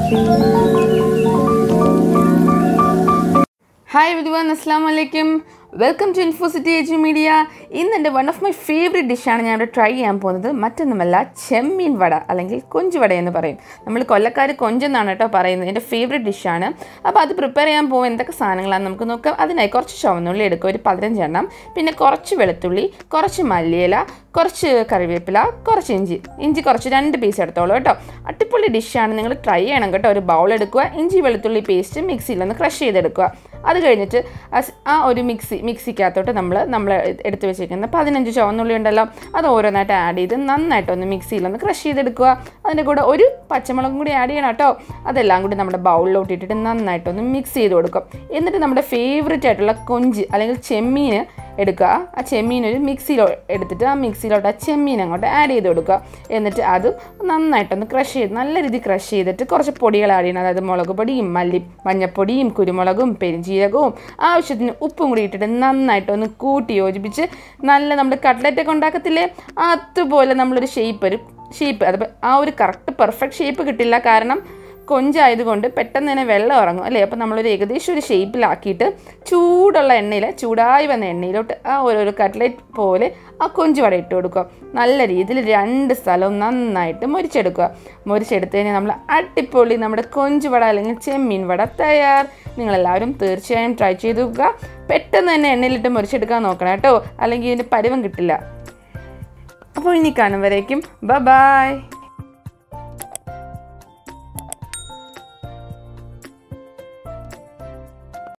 hi everyone അസ്സാം വലൈക്കും welcome to Infocity edu media ഇന്ന് എൻ്റെ വൺ ഓഫ് മൈ ഫേവറേറ്റ് ഡിഷാണ് ഞാൻ ഇവിടെ ട്രൈ ചെയ്യാൻ പോകുന്നത് മറ്റൊന്നുമല്ല ചെമ്മീൻ വട അല്ലെങ്കിൽ കൊഞ്ച് വട എന്ന് പറയും നമ്മൾ കൊല്ലക്കാർ കൊഞ്ചെന്നാണ് കേട്ടോ പറയുന്നത് എൻ്റെ ഫേവറേറ്റ് ഡിഷാണ് അപ്പോൾ അത് പ്രിപ്പയർ ചെയ്യാൻ പോകുമ്പോൾ എന്തൊക്കെ സാധനങ്ങളാണെന്ന് നമുക്ക് നോക്കാം അതിനായി കുറച്ച് ചുവന്നുള്ളി എടുക്കുക ഒരു പതിനഞ്ചെണ്ണം പിന്നെ കുറച്ച് വെളുത്തുള്ളി കുറച്ച് മല്ലിയില കുറച്ച് കറിവേപ്പില കുറച്ച് ഇഞ്ചി ഇഞ്ചി കുറച്ച് രണ്ട് പീസ് എടുത്തോളൂ കേട്ടോ അടിപൊളി ഡിഷാണ് നിങ്ങൾ ട്രൈ ചെയ്യണം കേട്ടോ ഒരു ബൗൾ എടുക്കുക ഇഞ്ചി വെളുത്തുള്ളി പേസ്റ്റ് മിക്സിയിൽ ഒന്ന് ക്രഷ് ചെയ്തെടുക്കുക അത് കഴിഞ്ഞിട്ട് ആ- ആ ഒരു മിക്സി മിക്സിക്കകത്തോട്ട് നമ്മൾ നമ്മൾ എടുത്ത് വെച്ചിരിക്കുന്ന പതിനഞ്ച് ചുവന്നുള്ളി ഉണ്ടല്ലോ അത് ഓരോന്നായിട്ട് ആഡ് ചെയ്ത് നന്നായിട്ടൊന്ന് മിക്സിയിൽ ഒന്ന് ക്രഷ് ചെയ്തെടുക്കുക അതിൻ്റെ കൂടെ ഒരു പച്ചമുളകും കൂടി ആഡ് ചെയ്യണം കേട്ടോ അതെല്ലാം കൂടി നമ്മുടെ ബൗളിലോട്ട് ഇട്ടിട്ട് നന്നായിട്ടൊന്ന് മിക്സ് ചെയ്ത് കൊടുക്കും എന്നിട്ട് നമ്മുടെ ഫേവറേറ്റ് ആയിട്ടുള്ള കൊഞ്ച് അല്ലെങ്കിൽ ചെമ്മീൻ എടുക്കുക ആ ചെമ്മീൻ ഒരു മിക്സിയിൽ എടുത്തിട്ട് ആ മിക്സിയിലോട്ട് ആ ചെമ്മീൻ അങ്ങോട്ട് ആഡ് ചെയ്ത് കൊടുക്കുക എന്നിട്ട് അത് നന്നായിട്ടൊന്ന് ക്രഷ് ചെയ്ത് നല്ല രീതിയിൽ ക്രഷ് ചെയ്തിട്ട് കുറച്ച് പൊടികൾ ആഡ് ചെയ്യണം അതായത് മുളക് പൊടിയും മല്ലി മഞ്ഞപ്പൊടിയും കുരുമുളകും പെരുംജീരകവും ആവശ്യത്തിന് ഉപ്പും കൂടി ഇട്ടിട്ട് നന്നായിട്ടൊന്ന് കൂട്ടി യോജിപ്പിച്ച് നല്ല നമ്മുടെ കട്ട്ലറ്റ് ഒക്കെ ഉണ്ടാക്കത്തില്ലേ അതുപോലെ നമ്മളൊരു ഷേപ്പ് ഒരു ഷേപ്പ് അത് ആ ഒരു കറക്റ്റ് പെർഫെക്റ്റ് ഷേപ്പ് കിട്ടില്ല കാരണം കൊഞ്ചായതുകൊണ്ട് പെട്ടെന്ന് തന്നെ വെള്ളം ഇറങ്ങും അല്ലേ അപ്പോൾ നമ്മളൊരു ഏകദേശം ഒരു ഷേപ്പിലാക്കിയിട്ട് ചൂടുള്ള എണ്ണയിൽ ചൂടായി വന്ന എണ്ണയിലോട്ട് ആ ഓരോരോ കട്ട്ലറ്റ് പോലെ ആ കൊഞ്ച് വട ഇട്ട് കൊടുക്കുക നല്ല രീതിയിൽ രണ്ട് സ്ഥലവും നന്നായിട്ട് മുരിച്ചെടുക്കുക മുരിച്ചെടുത്ത് കഴിഞ്ഞാൽ നമ്മൾ അടിപൊളി നമ്മുടെ കൊഞ്ച് വട അല്ലെങ്കിൽ ചെമ്മീൻ വട തയ്യാർ നിങ്ങളെല്ലാവരും തീർച്ചയായും ട്രൈ ചെയ്ത് നോക്കുക പെട്ടെന്ന് തന്നെ എണ്ണയിലിട്ട് മുരിച്ചെടുക്കാൻ നോക്കണം കേട്ടോ അല്ലെങ്കിൽ ഇതിൻ്റെ പരുവം കിട്ടില്ല അപ്പോൾ ഇനി കാണും വരേക്കും ബ ബായ്